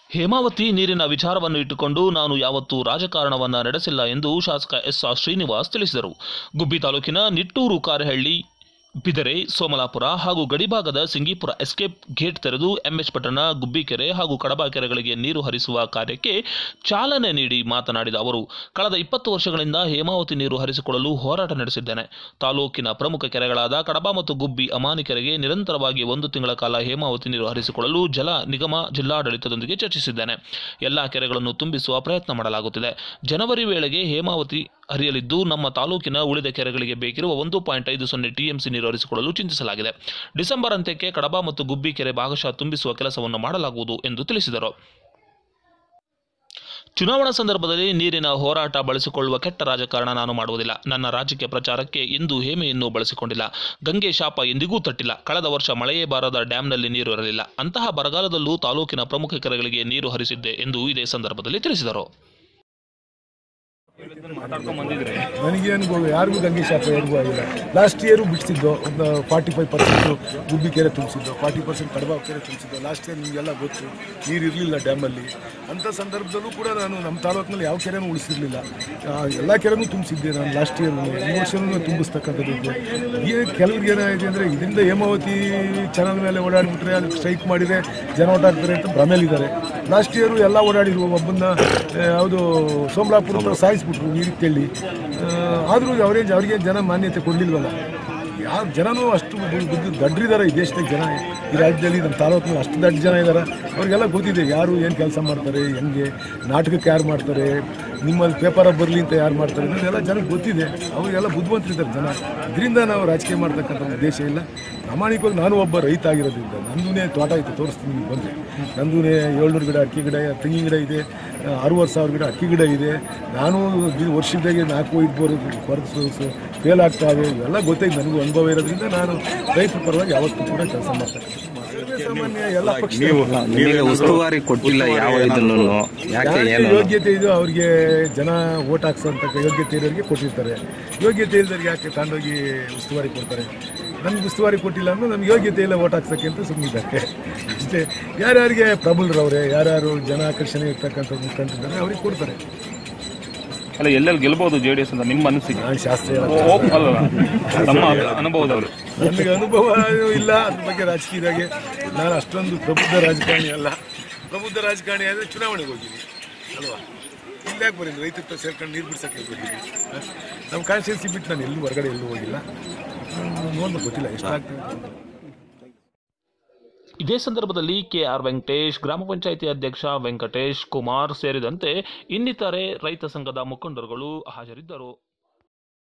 ಹೇಮಾವತಿ ನೀರಿನ ವಿಚಾರವನ್ನು ಇಟ್ಟುಕೊಂಡು ನಾನು ಯಾವತ್ತೂ ರಾಜಕಾರಣವನ್ನ ನಡೆಸಿಲ್ಲ ಎಂದು ಶಾಸಕ ಎಸ್ ಆರ್ ಶ್ರೀನಿವಾಸ್ ತಿಳಿಸಿದರು ಗುಬ್ಬಿ ತಾಲೂಕಿನ ನಿಟ್ಟೂರು ಕಾರಹಳ್ಳಿ ಬಿದರೆ ಸೋಮಲಾಪುರ ಹಾಗೂ ಗಡಿಭಾಗದ ಸಿಂಗೀಪುರ ಎಸ್ಕೇಪ್ ಗೇಟ್ ತೆರೆದು ಎಂಎಚ್ ಪಟ್ಟಣ ಗುಬ್ಬಿಕೆರೆ ಹಾಗೂ ಕಡಬ ಕೆರೆಗಳಿಗೆ ನೀರು ಹರಿಸುವ ಕಾರ್ಯಕ್ಕೆ ಚಾಲನೆ ನೀಡಿ ಮಾತನಾಡಿದ ಅವರು ಕಳೆದ ಇಪ್ಪತ್ತು ವರ್ಷಗಳಿಂದ ಹೇಮಾವತಿ ನೀರು ಹರಿಸಿಕೊಳ್ಳಲು ಹೋರಾಟ ನಡೆಸಿದ್ದೇನೆ ತಾಲೂಕಿನ ಪ್ರಮುಖ ಕೆರೆಗಳಾದ ಕಡಬ ಮತ್ತು ಗುಬ್ಬಿ ಅಮಾನಿ ಕೆರೆಗೆ ನಿರಂತರವಾಗಿ ಒಂದು ತಿಂಗಳ ಕಾಲ ಹೇಮಾವತಿ ನೀರು ಹರಿಸಿಕೊಳ್ಳಲು ಜಲ ನಿಗಮ ಜಿಲ್ಲಾಡಳಿತದೊಂದಿಗೆ ಚರ್ಚಿಸಿದ್ದೇನೆ ಎಲ್ಲಾ ಕೆರೆಗಳನ್ನು ತುಂಬಿಸುವ ಪ್ರಯತ್ನ ಮಾಡಲಾಗುತ್ತಿದೆ ಜನವರಿ ವೇಳೆಗೆ ಹೇಮಾವತಿ ಹರಿಯಲಿದ್ದು ನಮ್ಮ ತಾಲೂಕಿನ ಉಳಿದ ಕೆರೆಗಳಿಗೆ ಬೇಕಿರುವ ಒಂದು ಪಾಯಿಂಟ್ ಐದು ಸೊನ್ನೆ ಟಿಎಂಸಿ ನೀರು ಹರಿಸಿಕೊಳ್ಳಲು ಚಿಂತಿಸಲಾಗಿದೆ ಡಿಸೆಂಬರ್ ಅಂತ್ಯಕ್ಕೆ ಕಡಬ ಮತ್ತು ಗುಬ್ಬಿ ಕೆರೆ ಭಾಗಶಃ ತುಂಬಿಸುವ ಕೆಲಸವನ್ನು ಮಾಡಲಾಗುವುದು ಎಂದು ತಿಳಿಸಿದರು ಚುನಾವಣಾ ಸಂದರ್ಭದಲ್ಲಿ ನೀರಿನ ಹೋರಾಟ ಬಳಸಿಕೊಳ್ಳುವ ಕೆಟ್ಟ ರಾಜಕಾರಣ ನಾನು ಮಾಡುವುದಿಲ್ಲ ನನ್ನ ರಾಜಕೀಯ ಪ್ರಚಾರಕ್ಕೆ ಎಂದೂ ಹೇಮೆಯನ್ನು ಬಳಸಿಕೊಂಡಿಲ್ಲ ಗಂಗೆ ಶಾಪ ಎಂದಿಗೂ ತಟ್ಟಿಲ್ಲ ಕಳೆದ ವರ್ಷ ಮಳೆಯೇ ಬಾರದ ಡ್ಯಾಂನಲ್ಲಿ ನೀರು ಇರಲಿಲ್ಲ ಅಂತಹ ಬರಗಾಲದಲ್ಲೂ ತಾಲೂಕಿನ ಪ್ರಮುಖ ಕೆರೆಗಳಿಗೆ ನೀರು ಹರಿಸಿದ್ದೆ ಎಂದು ಇದೇ ಸಂದರ್ಭದಲ್ಲಿ ತಿಳಿಸಿದರು ಮಾತಾಡ್ಕೊಂಡ್ ಬಂದಿದ್ರೆ ನನಗೇನು ಯಾರಿಗೂ ಗಂಗೆ ಶಾಪ ಯಾರಿಗೂ ಆಗಿಲ್ಲ ಲಾಸ್ಟ್ ಇಯರು ಬಿಡಿಸಿದ್ದು ಒಂದು ಫಾರ್ಟಿ ಫೈವ್ ಪರ್ಸೆಂಟು ಗುಬ್ಬಿ ಕೆರೆ ತುಂಬಿಸಿದ್ದು ಫಾರ್ಟಿ ಪರ್ಸೆಂಟ್ ಕಡಬ ಕೆರೆ ತುಂಬಿಸಿದ್ದು ಲಾಸ್ಟ್ ಇಯರ್ ನಿಮಗೆಲ್ಲ ಗೊತ್ತು ನೀರು ಇರಲಿಲ್ಲ ಡ್ಯಾಮಲ್ಲಿ ಅಂಥ ಸಂದರ್ಭದಲ್ಲೂ ಕೂಡ ನಾನು ನಮ್ಮ ತಾಲೂಕಿನಲ್ಲಿ ಯಾವ ಕೆರೆನೂ ಉಳಿಸಿರಲಿಲ್ಲ ಎಲ್ಲ ಕೆರೆನೂ ತುಂಬಿಸಿದ್ದೆ ನಾನು ಲಾಸ್ಟ್ ಇಯರ್ ಈ ವರ್ಷನೂ ತುಂಬಿಸ್ತಕ್ಕಂಥದ್ದು ಇದೆ ಈ ಕೆಲವ್ರಿಗೆ ಏನಾಗಿದೆ ಅಂದರೆ ಇದರಿಂದ ಹೇಮಾವತಿ ಚಾನಲ್ ಮೇಲೆ ಓಡಾಡಿಬಿಟ್ರೆ ಅದಕ್ಕೆ ಸ್ಟ್ರೈಕ್ ಮಾಡಿದರೆ ಜನ ಓಡಾಡ್ತಾರೆ ಅಂತ ಭ್ರಮೇಲಿದ್ದಾರೆ ಲಾಸ್ಟ್ ಇಯರು ಎಲ್ಲ ಓಡಾಡಿರುವ ಒಬ್ಬನ್ನ ಯಾವುದು ಸೋಮಲಾಪುರ ಸಾಯಿಸ್ಬಿಟ್ರು ನೀರಿಗೆ ತೆಳ್ಳಿ ಆದರೂ ಅವ್ರೇನು ಅವ್ರಿಗೆ ಜನ ಮಾನ್ಯತೆ ಕೊಡಲಿಲ್ವಲ್ಲ ಯಾವ ಜನನೂ ಅಷ್ಟು ಬುದ್ಧಿ- ಬುದ್ಧಿ ದಡ್ರಿದ್ದಾರೆ ಈ ದೇಶದಾಗ ಜನ ಈ ರಾಜ್ಯದಲ್ಲಿ ನಮ್ಮ ತಾಲೂಕಿನಲ್ಲಿ ಅಷ್ಟು ದಡ್ಡ ಜನ ಇದ್ದಾರೆ ಅವ್ರಿಗೆಲ್ಲ ಗೊತ್ತಿದೆ ಯಾರು ಏನು ಕೆಲಸ ಮಾಡ್ತಾರೆ ಹೆಂಗೆ ನಾಟಕಕ್ಕೆ ಯಾರು ಮಾಡ್ತಾರೆ ನಿಮ್ಮಲ್ಲಿ ಪೇಪರಾಗಿ ಬರಲಿ ಅಂತ ಯಾರು ಮಾಡ್ತಾರೆ ಇದೆಲ್ಲ ಜನಕ್ಕೆ ಗೊತ್ತಿದೆ ಅವರಿಗೆಲ್ಲ ಬುದ್ಧಿವಂತರಿದ್ದಾರೆ ಜನ ಇದರಿಂದ ನಾವು ರಾಜಕೀಯ ಮಾಡ್ತಕ್ಕಂಥ ಉದ್ದೇಶ ಇಲ್ಲ ಪ್ರಾಮಾಣಿಕವಾಗಿ ನಾನು ಒಬ್ಬ ರೈತ ಆಗಿರೋದ್ರಿಂದ ನಂದೂನೇ ತೋಟ ಐತೆ ತೋರಿಸ್ತೀನಿ ನಿಮ್ಗೆ ಬಂದರೆ ನಂದೂನೇ ಏಳ್ನೂರು ಗಿಡ ಅಕ್ಕಿ ಗಿಡ ತೆಂಗಿನ ಗಿಡ ಇದೆ ಅರುವತ್ತು ಸಾವಿರ ಗಿಡ ಅಕ್ಕಿ ಗಿಡ ಇದೆ ನಾನು ಇದು ವರ್ಷದಾಗೆ ನಾಲ್ಕು ಐದು ಬರೋದು ಹೊರತು ಫೇಲ್ ಆಗ್ತಾವೆ ಇವೆಲ್ಲ ಗೊತ್ತೈತೆ ನನಗೂ ಅನುಭವ ಇರೋದ್ರಿಂದ ನಾನು ರೈತರ ಪರವಾಗಿ ಯಾವತ್ತೂ ಕೂಡ ಕೆಲಸ ಮಾಡ್ತಕ್ಕಂಥ ಸಾಮಾನ್ಯ ಎಲ್ಲ ಪಕ್ಷ ನಿಮಗೆ ಉಸ್ತುವಾರಿ ಕೊಟ್ಟಿಲ್ಲ ಯಾವ ಇದನ್ನು ಯಾಕೆ ಯಾರಿಗೆ ಏನು ಯೋಗ್ಯತೆ ಇದೆಯೋ ಅವ್ರಿಗೆ ಜನ ಓಟ್ ಹಾಕ್ಸೋಂಥ ಯೋಗ್ಯತೆ ಇರೋರಿಗೆ ಕೊಟ್ಟಿರ್ತಾರೆ ಯೋಗ್ಯತೆ ಇಲ್ದವ್ರಿಗೆ ಯಾಕೆ ತಗೊಂಡೋಗಿ ಉಸ್ತುವಾರಿ ಕೊಡ್ತಾರೆ ನಮ್ಗೆ ಉಸ್ತುವಾರಿ ಕೊಟ್ಟಿಲ್ಲ ಅಂದ್ರೆ ನಮ್ಗೆ ಯೋಗ್ಯತೆ ಇಲ್ಲ ಓಟ್ ಹಾಕ್ಸೋಕ್ಕೆ ಅಂತ ಸುಮ್ಮನಿದ್ದಾರೆ ಇಷ್ಟೇ ಯಾರ್ಯಾರಿಗೆ ಪ್ರಬಲರವ್ರೆ ಯಾರ್ಯಾರು ಜನ ಆಕರ್ಷಣೆ ಇರ್ತಕ್ಕಂಥ ಮುಖಂಡರಿದ್ದಾರೆ ಅವ್ರಿಗೆ ಕೊಡ್ತಾರೆ ಅಲ್ಲ ಎಲ್ಲೆಲ್ಲಿ ಗೆಲ್ಬಹುದು ಜೆ ಡಿ ಎಸ್ ಅಂತ ನಿಮ್ಮ ಮನಸ್ಸಿಗೆ ನಾನು ಶಾಸ್ತ್ರೀಯ ಓ ಅಲ್ಲ ನಮ್ಮ ಅನುಭವದವರು ನನಗೆ ಅನುಭವ ಇಲ್ಲ ಅದ್ರ ಬಗ್ಗೆ ರಾಜಕೀಯದಾಗೆ ನಾನು ಅಷ್ಟೊಂದು ಪ್ರಬುದ್ಧ ರಾಜಕಾರಣಿ ಅಲ್ಲ ಪ್ರಬುದ್ಧ ರಾಜಕಾರಣಿ ಆದರೆ ಚುನಾವಣೆಗೆ ಹೋಗಿದ್ದೀನಿ ಅಲ್ವಾ ಇಲ್ಲಾಕೆ ಬರೀನಿ ರೈತರ ಹತ್ರ ಸೇರ್ಕೊಂಡು ನೀರು ಬಿಡ್ಸೋಕ್ಕೆ ಹೋಗಿದ್ದೀನಿ ನಮ್ಮ ಕಾನ್ಸ್ಟಿಟ್ಯೂನ್ಸಿ ಬಿಟ್ಟು ನಾನು ಎಲ್ಲೂ ಹೊರಗಡೆ ಎಲ್ಲೂ ಹೋಗಿಲ್ಲ ನೋಡ್ಬೇಕು ಗೊತ್ತಿಲ್ಲ ಎಷ್ಟಾಗ್ತದೆ ಅಂತ. ಇದೇ ಸಂದರ್ಭದಲ್ಲಿ ಕೆಆರ್ ವೆಂಕಟೇಶ್ ಗ್ರಾಮ ಪಂಚಾಯಿತಿ ಅಧ್ಯಕ್ಷ ವೆಂಕಟೇಶ್ ಕುಮಾರ್ ಸೇರಿದಂತೆ ಇನ್ನಿತರೆ ರೈತ ಸಂಘದ ಮುಖಂಡರುಗಳು ಹಾಜರಿದ್ದರು